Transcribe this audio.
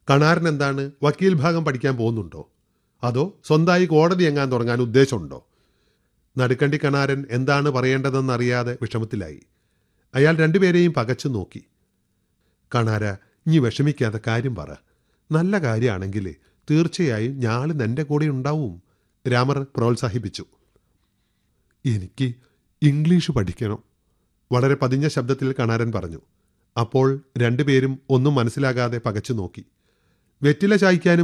കണാരൻ എന്താണ് വക്കീൽ ഭാഗം പഠിക്കാൻ പോകുന്നുണ്ടോ അതോ സ്വന്തമായി കോടതി എങ്ങാൻ തുടങ്ങാൻ ഉദ്ദേശമുണ്ടോ നടുക്കണ്ടി കണാരൻ എന്താണ് പറയേണ്ടതെന്നറിയാതെ വിഷമത്തിലായി അയാൾ രണ്ടുപേരെയും പകച്ചു നോക്കി കണാര ഇനി വിഷമിക്കാതെ കാര്യം പറ നല്ല കാര്യമാണെങ്കിൽ തീർച്ചയായും ഞാള് നിന്റെ കൂടെ ഉണ്ടാവും രാമർ പ്രോത്സാഹിപ്പിച്ചു എനിക്ക് ഇംഗ്ലീഷ് പഠിക്കണം വളരെ പതിഞ്ഞ ശബ്ദത്തിൽ കണാരൻ പറഞ്ഞു അപ്പോൾ രണ്ടുപേരും ഒന്നും മനസ്സിലാകാതെ പകച്ചു നോക്കി വെറ്റില ചായ്ക്കാനും